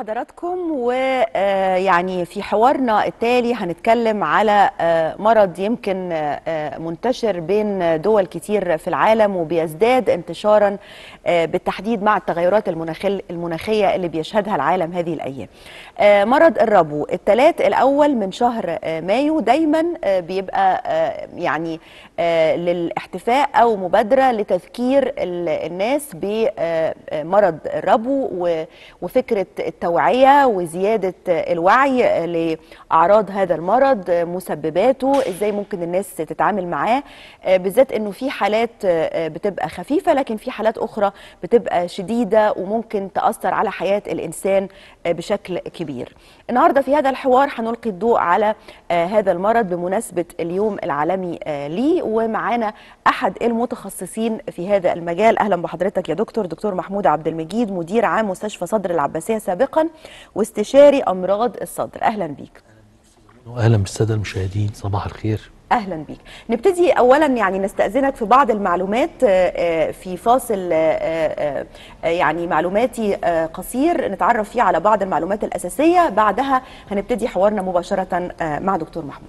بحضراتكم ويعني في حوارنا التالي هنتكلم على آه، مرض يمكن آه، منتشر بين دول كتير في العالم وبيزداد انتشارا آه، بالتحديد مع التغيرات المناخل- المناخية اللي بيشهدها العالم هذه الأيام آه، مرض الربو الثلاث الأول من شهر آه، مايو دايما آه، بيبقى آه، يعني آه، للاحتفاء أو مبادرة لتذكير ال- الناس بمرض الربو و- وفكرة التوعية وزيادة الوعي لأعراض هذا المرض مسبباته ازاي ممكن الناس تتعامل معاه آه، بالذات انه في حالات آه، بتبقى خفيفة لكن في حالات اخرى بتبقى شديدة وممكن تأثر على حياة الانسان آه، بشكل كبير النهاردة في هذا الحوار هنلقي الضوء على آه، هذا المرض بمناسبة اليوم العالمي آه، ليه ومعانا احد المتخصصين في هذا المجال اهلا بحضرتك يا دكتور دكتور محمود عبد المجيد مدير عام مستشفى صدر العباسية سابقا واستشاري امراض الصدر اهلا بيك واهلا بالساده المشاهدين صباح الخير اهلا بيك نبتدي اولا يعني نستاذنك في بعض المعلومات آه، آه، في فاصل آه، آه، آه، يعني معلوماتي آه، قصير نتعرف فيه على بعض المعلومات الاساسيه بعدها هنبتدي حوارنا مباشره آه، مع دكتور محمود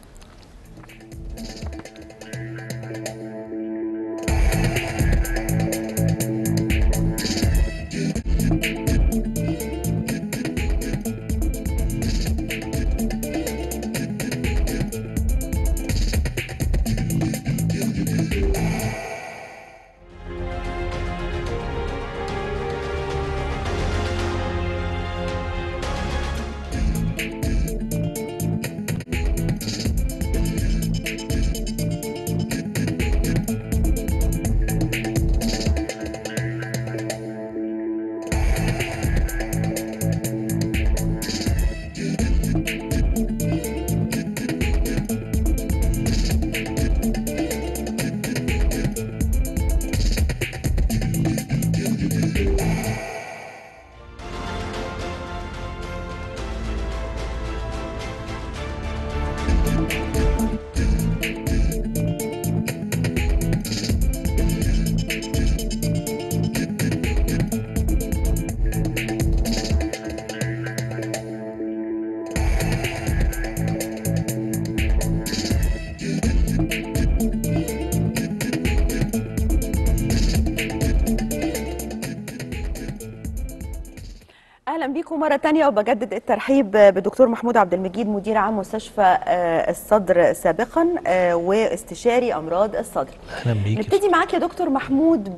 اهلا بيكم مره تانية وبجدد الترحيب بدكتور محمود عبد المجيد مدير عام مستشفى آه، الصدر سابقا آه، واستشاري امراض الصدر اهلا بيك نبتدي معاك يا دكتور محمود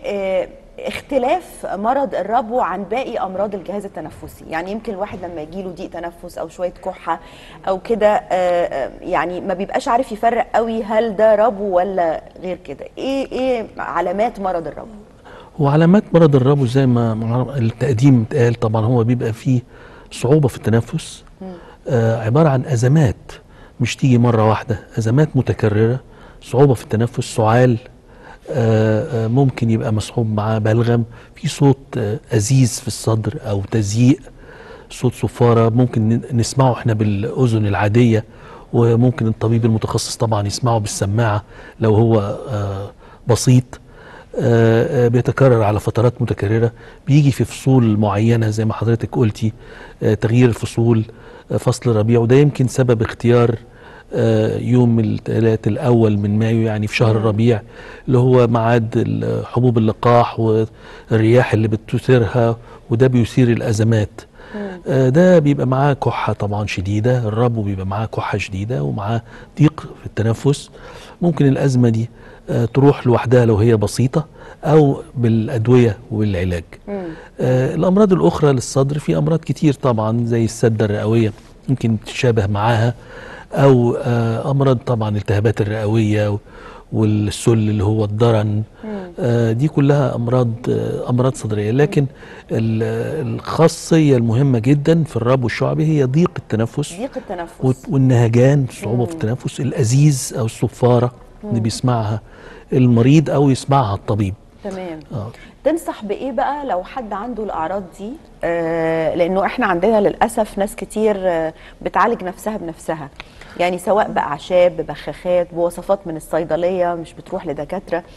باختلاف مرض الربو عن باقي امراض الجهاز التنفسي يعني يمكن الواحد لما يجيله ضيق تنفس او شويه كحه او كده آه، آه، يعني ما بيبقاش عارف يفرق قوي هل ده ربو ولا غير كده ايه ايه علامات مرض الربو وعلامات مرض الربو زي ما ما التقديم اتقال طبعا هو بيبقى فيه صعوبه في التنفس آه عباره عن ازمات مش تيجي مره واحده ازمات متكرره صعوبه في التنفس سعال آه آه ممكن يبقى مصحوب معاه بلغم في صوت آه ازيز في الصدر او تزييق صوت صفاره ممكن ن- نسمعه احنا بالاذن العاديه وممكن الطبيب المتخصص طبعا يسمعه بالسماعه لو هو آه بسيط آه، آه، بيتكرر على فترات متكررة بيجي في فصول معينة زي ما حضرتك قلتي آه، تغيير الفصول آه، فصل الربيع وده يمكن سبب اختيار آه، يوم الثلاث الأول من مايو يعني في شهر الربيع اللي هو ميعاد ال- حبوب اللقاح والرياح اللي بتثيرها وده بيثير الأزمات آه، ده بيبقى معاه كحة طبعا شديدة الربو بيبقى معاه كحة شديدة ومعاه ضيق في التنفس ممكن الأزمة دي آه، تروح لوحدها لو هي بسيطة أو بالأدوية والعلاج آه، الأمراض الأخرى للصدر في أمراض كتير طبعا زي السدة الرئوية ممكن تشابه معاها أو آه، أمراض طبعا التهابات الرئوية والسل اللي هو الضرن آه، دي كلها امراض آه، امراض صدريه لكن ال- الخاصيه المهمه جدا في الربو الشعبي هي ضيق التنفس ضيق التنفس وت- والنهجان صعوبه في التنفس الازيز او الصفاره اللي بيسمعها المريض او يسمعها الطبيب تمام آه. تنصح بايه بقى لو حد عنده الاعراض دي آه لانه احنا عندنا للاسف ناس كتير آه بتعالج نفسها بنفسها يعني سواء باعشاب ببخاخات بوصفات من الصيدليه مش بتروح لدكاتره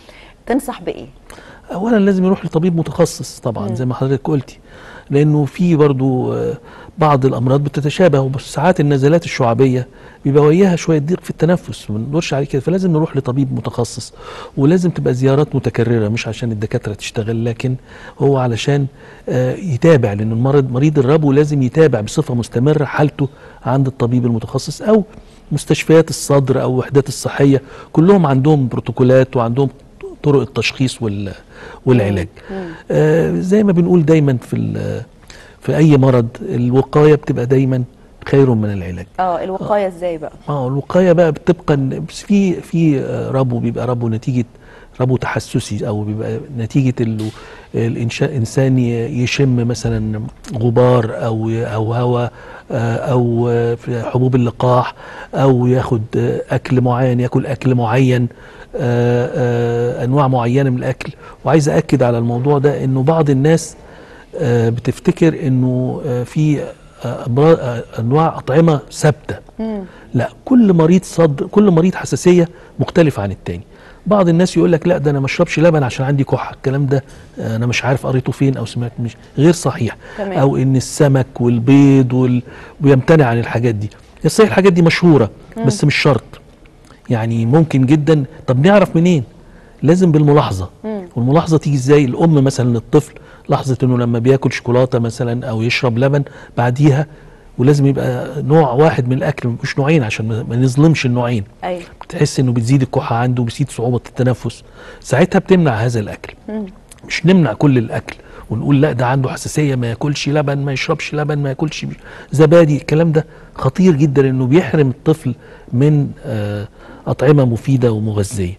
تنصح بايه اولا لازم يروح لطبيب متخصص طبعا زي ما حضرتك قلتي لانه في برضو آه، بعض الامراض بتتشابه وبس ساعات النزلات الشعبيه بيبقى وياها شويه ضيق في التنفس ما نقدرش عليه كده فلازم نروح لطبيب متخصص ولازم تبقى زيارات متكرره مش عشان الدكاتره تشتغل لكن هو علشان آه، يتابع لان المرض مريض الربو لازم يتابع بصفه مستمره حالته عند الطبيب المتخصص او مستشفيات الصدر او وحدات الصحيه كلهم عندهم بروتوكولات وعندهم طرق التشخيص وال والعلاج آه زي ما بنقول دايما في ال- في اي مرض الوقايه بتبقى دايما خير من العلاج اه الوقايه ازاي بقى اه الوقايه بقى طبقا بس في في آه، ربو بيبقى ربو نتيجه ربو تحسسي او بيبقى نتيجه ال- الانشاء انسان ي- يشم مثلا غبار او او هواء آه، او آه، في حبوب اللقاح او ياخد آه، اكل معين ياكل اكل معين آه، آه، انواع معينه من الاكل وعايز اكد على الموضوع ده انه بعض الناس آه، بتفتكر انه آه، في آه، أمراض- آه، انواع اطعمه ثابته لا كل مريض صدر كل مريض حساسيه مختلف عن التاني بعض الناس يقول لك لا ده انا ما اشربش لبن عشان عندي كحه الكلام ده آه، انا مش عارف قريته فين او سمعت مش غير صحيح تمام. او ان السمك والبيض وال... ويمتنع عن الحاجات دي هي صحيح الحاجات دي مشهوره بس مش شرط يعني ممكن جدا طب نعرف منين لازم بالملاحظه والملاحظه تيجي ازاي الام مثلا للطفل لحظه انه لما بياكل شوكولاته مثلا او يشرب لبن بعديها ولازم يبقى نوع واحد من الاكل مش نوعين عشان ما- ما نظلمش النوعين ايوه بتحس انه بتزيد الكحه عنده بتزيد صعوبه التنفس ساعتها بتمنع هذا الاكل مش نمنع كل الاكل ونقول لا ده عنده حساسيه ما ياكلش لبن ما يشربش لبن ما ياكلش زبادي الكلام ده خطير جدا انه بيحرم الطفل من آه، اطعمه مفيده ومغذيه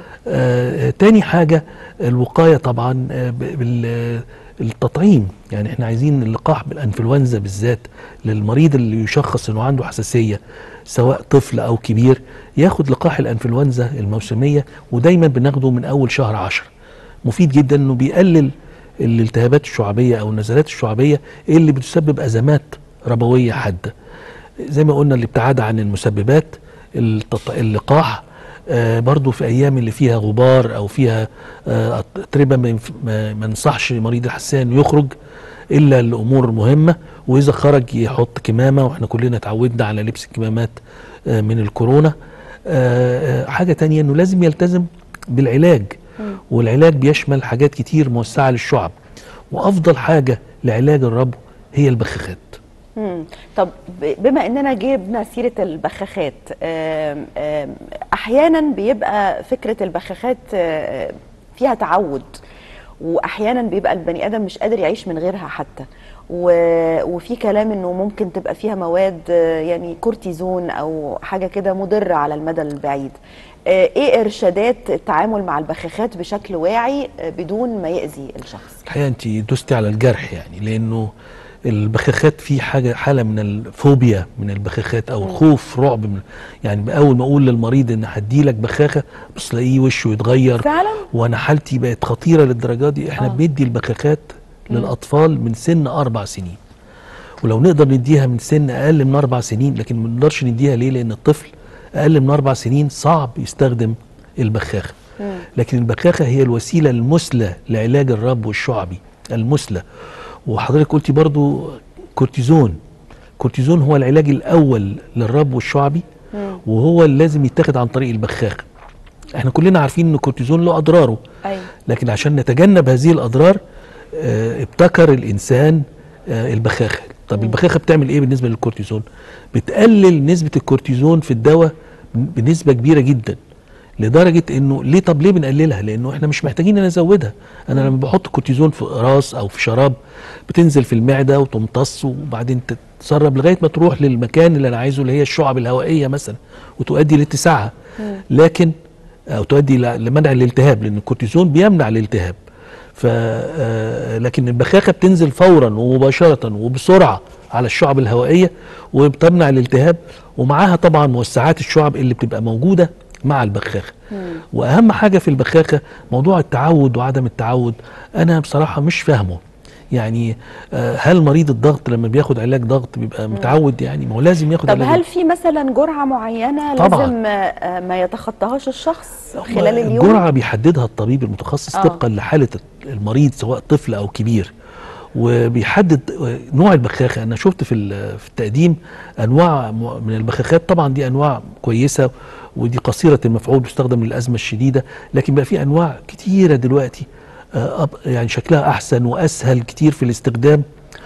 آه، تاني حاجه الوقايه طبعا آه، ب- بال التطعيم يعني احنا عايزين اللقاح بالانفلونزا بالذات للمريض اللي يشخص انه عنده حساسيه سواء طفل او كبير ياخد لقاح الانفلونزا الموسميه ودايما بناخده من اول شهر عشر مفيد جدا انه بيقلل الالتهابات الشعبيه او النزلات الشعبيه اللي بتسبب ازمات ربويه حاده زي ما قلنا الابتعاد عن المسببات التط... اللقاح آه برضو في ايام اللي فيها غبار او فيها آه اتربه ما, ينف... ما ما ننصحش مريض الحساسيه انه يخرج الا لامور مهمه واذا خرج يحط كمامه واحنا كلنا اتعودنا على لبس الكمامات آه من الكورونا آه آه حاجه تانية انه لازم يلتزم بالعلاج والعلاج بيشمل حاجات كتير موسعه للشعب وافضل حاجه لعلاج الربو هي البخاخات مم. طب ب- بما اننا جبنا سيره البخاخات آم، آم، احيانا بيبقى فكره البخاخات آه، فيها تعود واحيانا بيبقى البني ادم مش قادر يعيش من غيرها حتى و- وفي كلام انه ممكن تبقى فيها مواد آه، يعني كورتيزون او حاجه كده مضره على المدى البعيد آه، ايه ارشادات التعامل مع البخاخات بشكل واعي آه، بدون ما يأذي الشخص الحقيقه انت دوستي على الجرح يعني لانه البخاخات في حاجه حاله من الفوبيا من البخاخات او خوف رعب من يعني اول ما اقول للمريض ان هديلك بخاخه بس تلاقيه وشه يتغير فعلا وانا حالتي بقت خطيره للدرجه دي احنا آه. بندي البخاخات للاطفال من سن اربع سنين ولو نقدر نديها من سن اقل من اربع سنين لكن ما نقدرش نديها ليه لان الطفل اقل من اربع سنين صعب يستخدم البخاخه لكن البخاخه هي الوسيله المثلى لعلاج الرب والشعبي المثلى وحضرتك قلتي برضو كورتيزون كورتيزون هو العلاج الاول للرب والشعبي وهو اللي لازم يتاخد عن طريق البخاخه احنا كلنا عارفين ان الكورتيزون له اضراره ايوه لكن عشان نتجنب هذه الاضرار آه، ابتكر الانسان آه، البخاخه طب البخاخه بتعمل ايه بالنسبه للكورتيزون بتقلل نسبه الكورتيزون في الدواء بنسبه كبيره جدا لدرجه انه ليه طب ليه بنقللها لانه احنا مش محتاجين ان نزودها انا لما بحط كورتيزون في راس او في شراب بتنزل في المعده وتمتص وبعدين تتسرب لغايه ما تروح للمكان اللي انا عايزه اللي هي الشعب الهوائيه مثلا وتؤدي لاتساعها لكن او تؤدي ل- لمنع الالتهاب لان الكورتيزون بيمنع الالتهاب ف آه، لكن البخاخه بتنزل فورا ومباشره وبسرعه على الشعب الهوائيه وبتمنع الالتهاب ومعاها طبعا موسعات الشعب اللي بتبقى موجوده مع البخاخه واهم حاجه في البخاخه موضوع التعود وعدم التعود انا بصراحه مش فاهمه يعني آه، هل مريض الضغط لما بياخد علاج ضغط بيبقى متعود يعني ما هو لازم ياخد طب علاج هل في مثلا جرعه معينه طبعاً. لازم آه، ما يتخطاهاش الشخص خلال اليوم الجرعه بيحددها الطبيب المتخصص آه. طبقا لحاله المريض سواء طفل او كبير وبيحدد نوع البخاخه انا شفت في ال- في التقديم انواع م- من البخاخات طبعا دي انواع كويسه ودي قصيره المفعول بتستخدم للازمه الشديده لكن بقى في انواع كتيره دلوقتي آه، أب- يعني شكلها احسن واسهل كتير في الاستخدام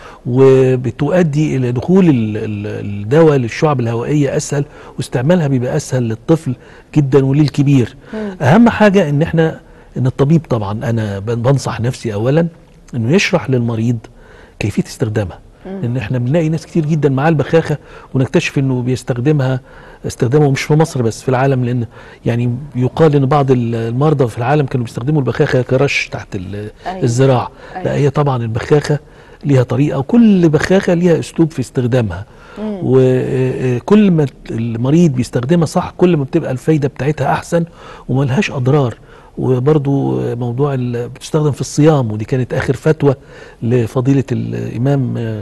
وبتؤدي الى دخول ال- ال- الدواء للشعب الهوائيه اسهل واستعمالها بيبقى اسهل للطفل جدا وللكبير اهم حاجه ان احنا ان الطبيب طبعا انا بن- بنصح نفسي اولا انه يشرح للمريض كيفيه استخدامها لان احنا بنلاقي ناس كتير جدا معاه البخاخه ونكتشف انه بيستخدمها استخدامه مش في مصر بس في العالم لان يعني يقال ان بعض ال- المرضى في العالم كانوا بيستخدموا البخاخه كرش تحت ال- أيوة. الزراعه أيوة. لا هي طبعا البخاخه ليها طريقه وكل بخاخه ليها اسلوب في استخدامها وكل ما المريض بيستخدمها صح كل ما بتبقى الفايده بتاعتها احسن وملهاش اضرار وبرضو موضوع ال- بتستخدم في الصيام ودي كانت اخر فتوى لفضيله الامام آه،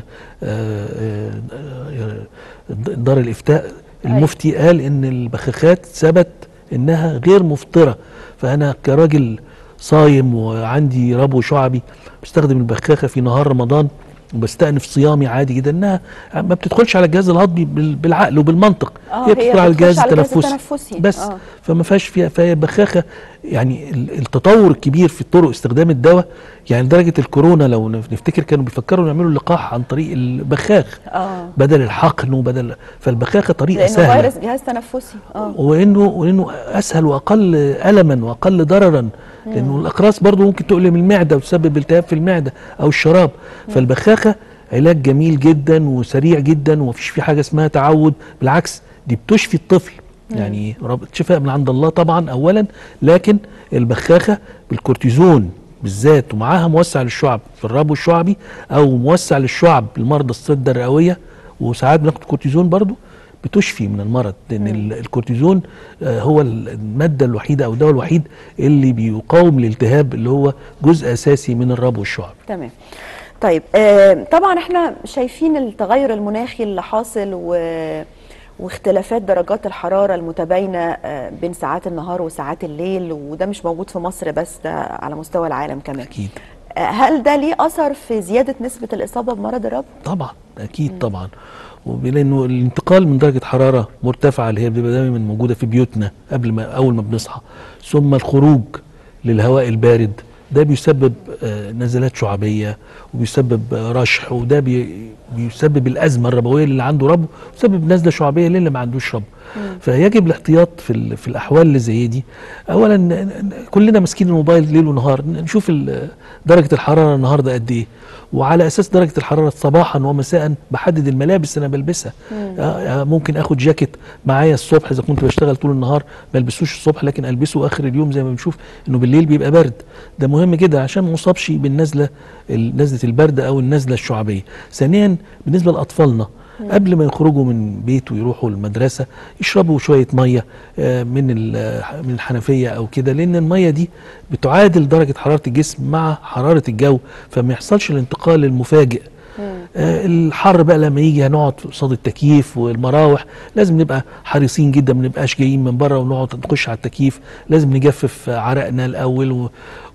آه، آه، دار الافتاء المفتي قال ان البخاخات ثبت انها غير مفطره فانا كراجل صايم وعندي ربو شعبي بستخدم البخاخه في نهار رمضان وبستأنف صيامي عادي جدا انها ما بتدخلش على الجهاز الهضمي بال- بالعقل وبالمنطق آه، هي هي بتدخل على بتخش الجهاز على الجهاز التنفسي التنفسي. بس آه. فما فيهاش فيها فهي بخاخه يعني ال- التطور الكبير في طرق استخدام الدواء يعني لدرجه الكورونا لو نف- نفتكر كانوا بيفكروا يعملوا اللقاح عن طريق البخاخ اه بدل الحقن وبدل فالبخاخه طريقه لانه سهله فيروس جهاز تنفسي اه وانه وانه اسهل واقل الما واقل ضررا لانه الاقراص برضو ممكن تؤلم المعده وتسبب التهاب في المعده او الشراب فالبخاخه علاج جميل جدا وسريع جدا ومفيش فيه حاجه اسمها تعود بالعكس دي بتشفي الطفل يعني رب- شفاء من عند الله طبعا اولا لكن البخاخه بالكورتيزون بالذات ومعاها موسع للشعب في الربو الشعبي او موسع للشعب المرضى السده الرئويه وساعات بناخد كورتيزون برضو بتشفي من المرض لان ال- الكورتيزون آه، هو ال- الماده الوحيده او الدواء الوحيد اللي بيقاوم الالتهاب اللي هو جزء اساسي من الربو الشعبي تمام طيب آه طبعا احنا شايفين التغير المناخي اللي حاصل و واختلافات درجات الحرارة المتباينة آه، بين ساعات النهار وساعات الليل وده مش موجود في مصر بس ده على مستوى العالم كمان اكيد آه، هل ده ليه أثر في زيادة نسبة الإصابة بمرض الربو؟ طبعا اكيد طبعا لانه الانتقال من درجه حراره مرتفعه اللي هي بتبقى دايما موجوده في بيوتنا قبل ما اول ما بنصحى ثم الخروج للهواء البارد ده بيسبب آه، نزلات شعبيه وبيسبب آه، رشح وده بي بيسبب الازمه الربويه اللي عنده ربو ويسبب نزله شعبيه للي ما عندوش ربو فيجب الاحتياط في ال- في الاحوال اللي زي دي اولا ن- ن- كلنا ماسكين الموبايل ليل ونهار نشوف ال- درجه الحراره النهارده قد ايه وعلى اساس درجه الحراره صباحا ومساء بحدد الملابس اللي انا بلبسها آه، آه، ممكن اخد جاكيت معايا الصبح اذا كنت بشتغل طول النهار ما البسوش الصبح لكن البسه اخر اليوم زي ما بنشوف انه بالليل بيبقى برد ده مهم جدا عشان ما اصابش بالنزله ال- نزله البرد او النزله الشعبيه ثانيا بالنسبه لاطفالنا قبل ما يخرجوا من بيت ويروحوا المدرسه يشربوا شويه ميه آه، من ال- من الحنفيه او كده لان الميه دي بتعادل درجه حراره الجسم مع حراره الجو فما يحصلش الانتقال المفاجئ آه، الحر بقى لما يجي هنقعد قصاد التكييف والمراوح لازم نبقى حريصين جدا ما نبقاش جايين من بره ونقعد نخش على التكييف لازم نجفف عرقنا الاول و-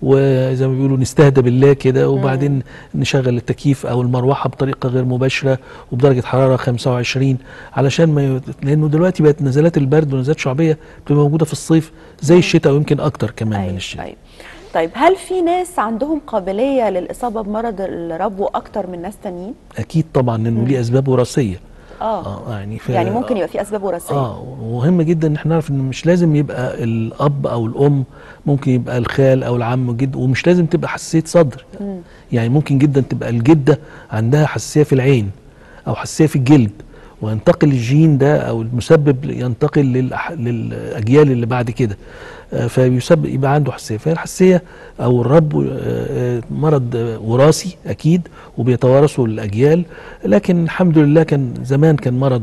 وزي ما بيقولوا نستهدى بالله كده وبعدين نشغل التكييف او المروحه بطريقه غير مباشره وبدرجه حراره 25 علشان ما ي... لانه دلوقتي بقت نزلات البرد ونزلات شعبيه بتبقى موجوده في الصيف زي الشتاء ويمكن اكتر كمان من الشتاء أيوة. طيب هل في ناس عندهم قابلية للإصابة بمرض الربو أكتر من ناس تانيين؟ اكيد طبعا لانه ليه اسباب وراثيه اه, اه يعني ف... يعني ممكن يبقى في أسباب وراثية اه ومهم جدا ان احنا نعرف ان مش لازم يبقى الاب او الام ممكن يبقى الخال او العم جد ومش لازم تبقى حساسيه صدر يعني ممكن جدا تبقى الجده عندها حساسيه في العين او حساسيه في الجلد وينتقل الجين ده او المسبب ينتقل للأح... للاجيال اللي بعد كده آه، فيسبب يبقى عنده حساسيه فالحساسيه او الرب آه، آه، مرض آه، وراثي اكيد وبيتوارثه الاجيال لكن الحمد لله كان زمان كان مرض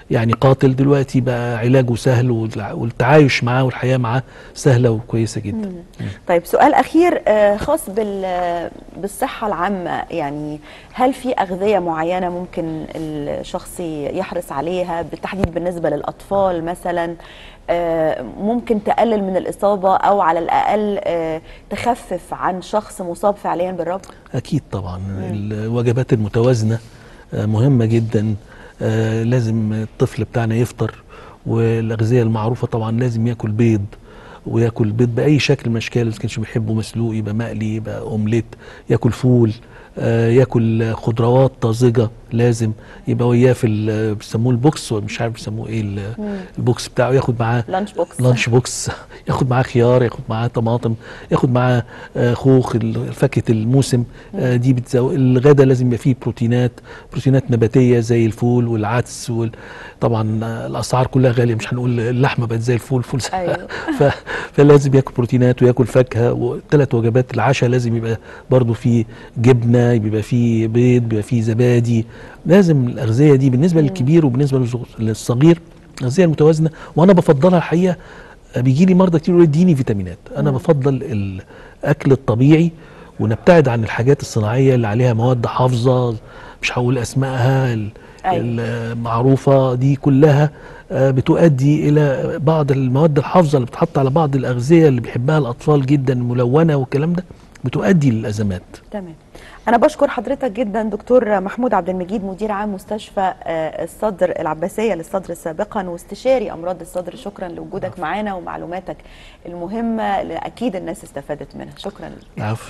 يعني قاتل دلوقتي بقى علاجه سهل والع- والتعايش معاه والحياه معاه سهله وكويسه جدا طيب سؤال اخير آه، خاص بال بالصحه العامه يعني هل في اغذيه معينه ممكن الشخص يحرص عليها بالتحديد بالنسبه للاطفال مثلا آه، ممكن تقلل من الاصابه او على الاقل آه، تخفف عن شخص مصاب فعليا بالربو اكيد طبعا الوجبات المتوازنه آه، مهمه جدا آه، لازم الطفل بتاعنا يفطر والاغذيه المعروفه طبعا لازم ياكل بيض وياكل بيض باي شكل من الاشكال اذا كانش بيحبه مسلوق يبقى مقلي يبقى اومليت ياكل فول آه، ياكل خضروات طازجه لازم يبقى وياه في ال- بيسموه البوكس ولا مش عارف بيسموه ايه ال- البوكس بتاعه ياخد معاه لانش بوكس لانش بوكس ياخد معاه خيار ياخد معاه طماطم ياخد معاه آه، خوخ ال- فاكهه الموسم آه، دي بتزو... الغدا لازم يبقى فيه بروتينات بروتينات نباتيه زي الفول والعدس وال... طبعا آه، الاسعار كلها غاليه مش هنقول اللحمه بقت زي الفول فول سهل. أيوة. ف... فلازم ياكل بروتينات وياكل فاكهه وثلاث وجبات العشاء لازم يبقى برضو فيه جبنه بيبقى فيه بيض بيبقى فيه زبادي لازم الاغذيه دي بالنسبه للكبير وبالنسبه للصغ- للصغير الاغذيه المتوازنه وانا بفضلها الحقيقه بيجي لي مرضى كتير يقولوا لي اديني فيتامينات انا بفضل الاكل الطبيعي ونبتعد عن الحاجات الصناعيه اللي عليها مواد حافظه مش هقول اسمائها ال- أيوة. المعروفه دي كلها آه، بتؤدي الى بعض المواد الحافظه اللي بتحط على بعض الاغذيه اللي بيحبها الاطفال جدا ملونه والكلام ده بتؤدي للازمات تمام أنا بشكر حضرتك جدا دكتور محمود عبد المجيد مدير عام مستشفى آه، الصدر العباسية للصدر سابقا واستشاري أمراض الصدر شكرا لوجودك معنا ومعلوماتك المهمة اللي أكيد الناس استفادت منها شكرا لك عفوا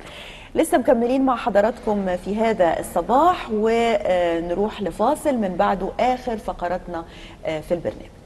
لسه مكملين مع حضراتكم في هذا الصباح ونروح لفاصل من بعده آخر فقراتنا آه، في البرنامج